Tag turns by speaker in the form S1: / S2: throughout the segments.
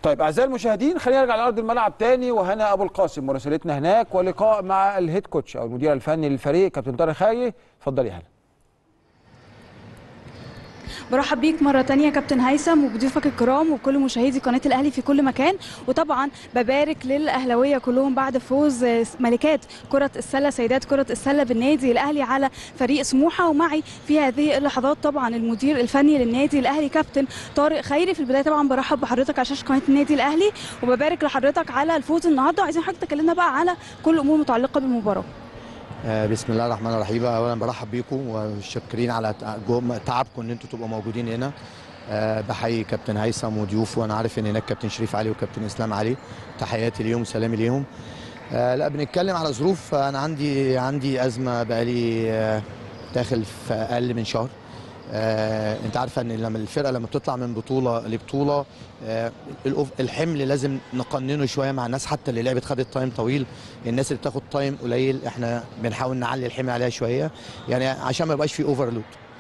S1: طيب اعزائي المشاهدين خلينا نرجع لارض الملعب تاني وهنا ابو القاسم مراسلتنا هناك ولقاء مع الهيد كوتش او المدير الفني للفريق كابتن طارق خيري اتفضلي يا هنا
S2: برحب بيك مرة تانية كابتن هيثم وبضيوفك الكرام وكل مشاهدي قناة الأهلي في كل مكان وطبعا ببارك للأهلاوية كلهم بعد فوز ملكات كرة السلة سيدات كرة السلة بالنادي الأهلي على فريق سموحة ومعي في هذه اللحظات طبعا المدير الفني للنادي الأهلي كابتن طارق خيري في البداية طبعا برحب بحضرتك على شاشة قناة النادي الأهلي وببارك لحضرتك على الفوز النهارده وعايزين حضرتك تكلمنا بقى على كل أمور متعلقة بالمباراة
S3: آه، بسم الله الرحمن الرحيم اولا برحب بيكم وشاكرين على تع- جم- تعبكم ان انتوا تبقوا موجودين هنا آه، بحيي كابتن هيثم وضيوفه وانا عارف ان هناك كابتن شريف علي وكابتن اسلام علي تحياتي ليهم وسلامي ليهم آه، لا بنتكلم على ظروف انا عندي عندي ازمه بقالي آه، داخل في اقل من شهر آه، انت عارفه ان لما الفرقه لما بتطلع من بطوله لبطوله آه، الأوف- الحمل لازم نقننه شويه مع الناس حتى اللي لعبت خدت تايم طويل الناس اللي بتاخد تايم قليل احنا بنحاول نعلي الحمل عليها شويه يعني عشان ما يبقاش في اوفرلود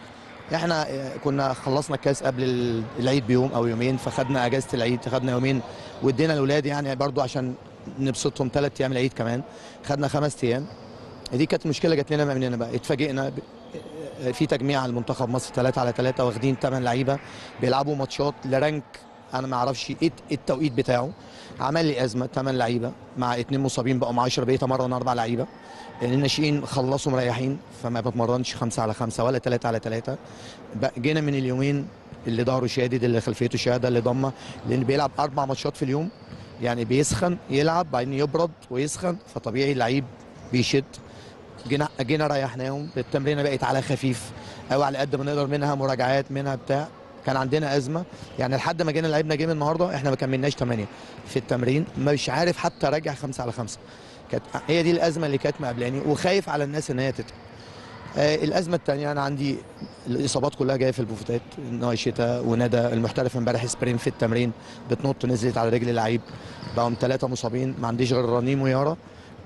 S3: احنا آه، كنا خلصنا الكاس قبل ال- العيد بيوم او يومين فخدنا اجازه العيد خدنا يومين وادينا الاولاد يعني برضو عشان نبسطهم ثلاث ايام العيد كمان خدنا خمس ايام دي كانت مشكله جات لنا مننا بقى اتفاجئنا ب- آه، في تجميع على المنتخب مصر 3 على 3 واخدين 8 لعيبه بيلعبوا ماتشات لرانك انا ما اعرفش ايه التوقيت بتاعه عمل لي ازمه 8 لعيبه مع اثنين مصابين بقوا مع 10 بقيت امرن اربع لعيبه الناشئين خلصوا مريحين فما بتمرنش خمسة على خمسة ولا ثلاثة على ثلاثة جينا من اليومين اللي ظهره شادد اللي خلفيته شهاده اللي ضمه لان بيلعب اربع ماتشات في اليوم يعني بيسخن يلعب بعدين يبرد ويسخن فطبيعي اللعيب بيشد جينا جينا ريحناهم التمرينه بقت على خفيف او على قد ما نقدر منها مراجعات منها بتاع كان عندنا ازمه يعني لحد ما جينا لعبنا جيم النهارده احنا ما كملناش 8 في التمرين مش عارف حتى راجع 5 على 5 كانت هي دي الازمه اللي كانت مقابلاني وخايف على الناس ان هي تتعب آه الازمه الثانيه انا عندي الاصابات كلها جايه في البوفتات نوع شتاء وندى المحترف امبارح سبرين في التمرين بتنط نزلت على رجل اللعيب بقوا ثلاثه مصابين ما عنديش غير رنيم ويارا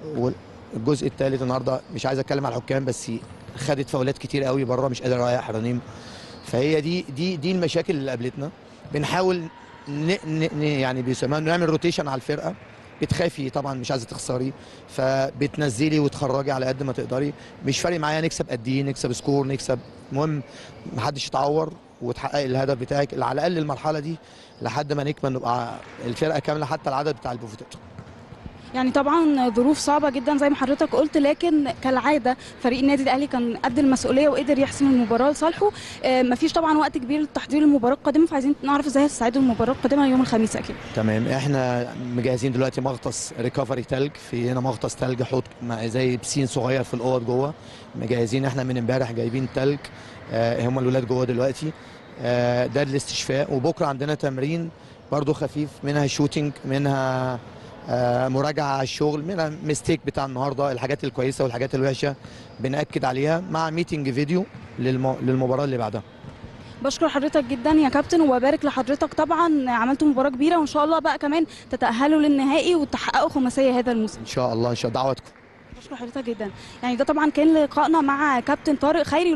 S3: والجزء الثالث النهارده مش عايز اتكلم على الحكام بس خدت فاولات كتير قوي بره مش قادر اريح رنيم فهي دي دي دي المشاكل اللي قابلتنا بنحاول ن ن ن يعني بيسموها نعمل روتيشن على الفرقه بتخافي طبعا مش عايزه تخسري فبتنزلي وتخرجي على قد ما تقدري مش فارق معايا نكسب قد ايه نكسب سكور نكسب المهم محدش يتعور وتحقق الهدف بتاعك على الاقل المرحله دي لحد ما نكمل نبقى الفرقه كامله حتى العدد بتاع البوفتات
S2: يعني طبعا ظروف صعبة جدا زي ما حضرتك قلت لكن كالعادة فريق النادي الأهلي كان قد المسؤولية وقدر يحسم المباراة لصالحه آه، مفيش طبعا وقت كبير لتحضير المباراة القادمة فعايزين نعرف ازاي هتستعدوا المباراة القادمة يوم الخميس أكيد
S3: تمام احنا مجهزين دلوقتي مغطس ريكفري تلج في هنا مغطس تلج حوض مع- زي بسين صغير في الاوض جوه مجهزين احنا من امبارح جايبين تلج آه هم الولاد جوه دلوقتي آه ده الاستشفاء وبكره عندنا تمرين برضو خفيف منها شوتينج منها آه مراجعه على الشغل منها ميستيك بتاع النهارده الحاجات الكويسه والحاجات الوحشه بناكد عليها مع ميتنج فيديو للم... للمباراه اللي بعدها
S2: بشكر حضرتك جدا يا كابتن وبارك لحضرتك طبعا عملتوا مباراة كبيرة وإن شاء الله بقى كمان تتأهلوا للنهائي وتحققوا خماسية هذا الموسم
S3: ان شاء الله ان شاء الله دعواتكم
S2: بشكر حضرتك جدا يعني ده طبعا كان لقائنا مع كابتن طارق خيري